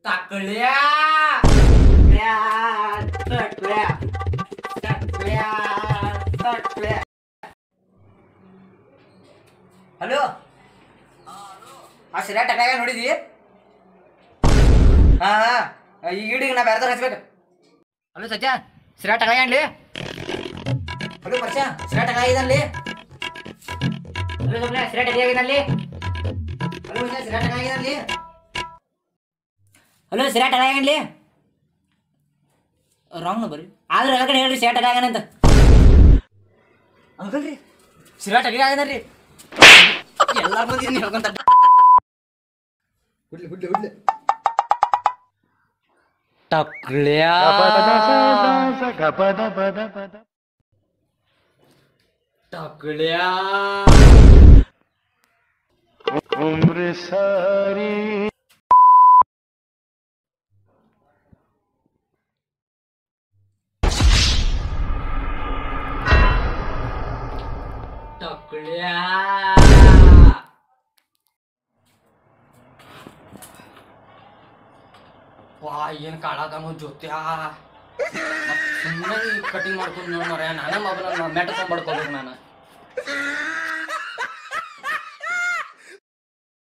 टाकल्या टाकल्या टाकल्या टाकल्या ಹಲೋ ಆ ಸಿರಾ ಟಕಾಗ ನೋಡಿದಿ ಹಾ ಹಾ ಈ ಈಡಿಗೆ ನಾ ಬೇರೆ ಹಚ್ಬೇಕು ಹಲೋ ಸತ್ಯ ಸಿರಾ ಟಕಾಗ ಅನ್ಲಿ ಹಲೋ ಪರ್ಷ ಸಿರಾ ಟಕಾಗ ಇದಲ್ಲಿ ಹಲೋ ಸುಮ್ಮನೆ ಸಿರಾ ಟಕಾಗ ಇದಲ್ಲಿ ಹಲೋ ಪರ್ಷ ಸಿರಾ ಟಕಾಗ ಇದಲ್ಲಿ ಹಲೋ ಸಿರಾ ಟಕಾಗ ಅನ್ಲಿ ರಾಂಗ್ ನಂಬರ್ ಆದ್ರೆ ಎಲ್ಲ ಕಡೆ ಹೇಳ್ರಿ ಸಿರಾ ಟಕಾಗ ಅಂತ ಅಂಕಲ್ ರೀ ಸಿರಾ ಟಕಾಗ ಆಗ್ಯದ್ರಿ ಎಲ್ಲ ಮಂದಿ ಹೇಳ್ಕೊಂತ ಹುಡ್ಲಿ ಹುಡ್ಲಿ ಹುಡ್ಲಿ ಟಕ್ಳ್ಯಾ ಟಕ್ಳ್ಯಾ ಟಕ್ಳ್ಯಾ ವಾ ಏನ್ ಕಾಳಾಗನು ಜೊತ್ಯಾ ಸುಮ್ಮನೆ ಕಟಿಂಗ್ ಮಾಡ್ಕೊಂಡು ನೋಡಿ ಮರ ನಾನೇ ಮೊಬೈಲ್ ಮೆಟ್ ತೊಗೊಂಡ್ಬಡ್ಕೋಬೇಕು ನಾನು